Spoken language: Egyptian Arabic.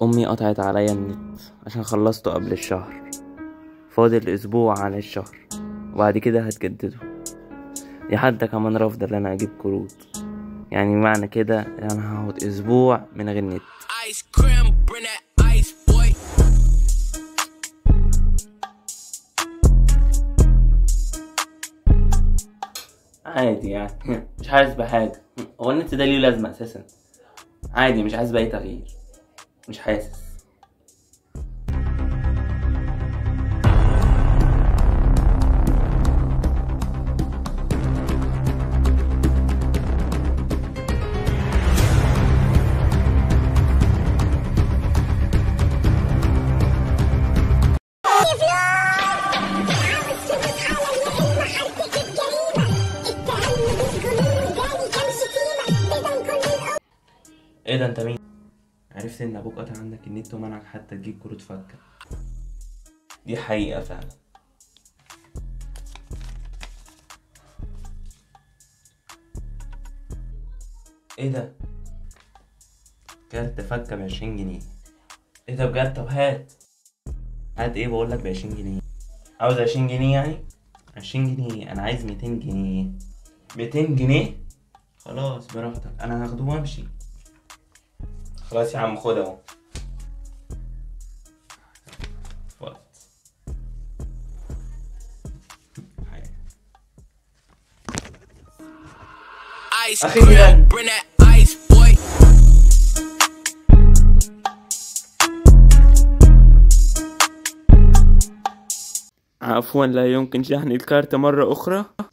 امي قطعت عليا النت عشان خلصته قبل الشهر فاضل اسبوع على الشهر وبعد كده هتجدده دي حتى كمان رافضة ان انا اجيب كروت يعني معنى كده ان انا هقعد اسبوع من غير نت Ice cream, bring that ice, boy. عادي يعني مش حاسس بحاجة هو النت ده ليه لازمة اساسا عادي مش حاسس بأي تغيير مش حاسس ايه ده انت مين عرفت ان ابوك قطع عندك النت ومنعك حتى تجيب كروت فكة دي حقيقة فعلا ايه ده كارت فكة بعشرين جنيه ايه ده بجد طب هات هات ايه بقولك بعشرين جنيه عاوز عشرين جنيه يعني عشرين جنيه انا عايز ميتين جنيه ميتين جنيه خلاص براحتك انا هاخده وامشي خلاص يا عم خد اهو اتفضل. حاجة. Ice أخيراً. cream, bring that ice, boy. عفوا لا يمكن شحن الكارت مرة أخرى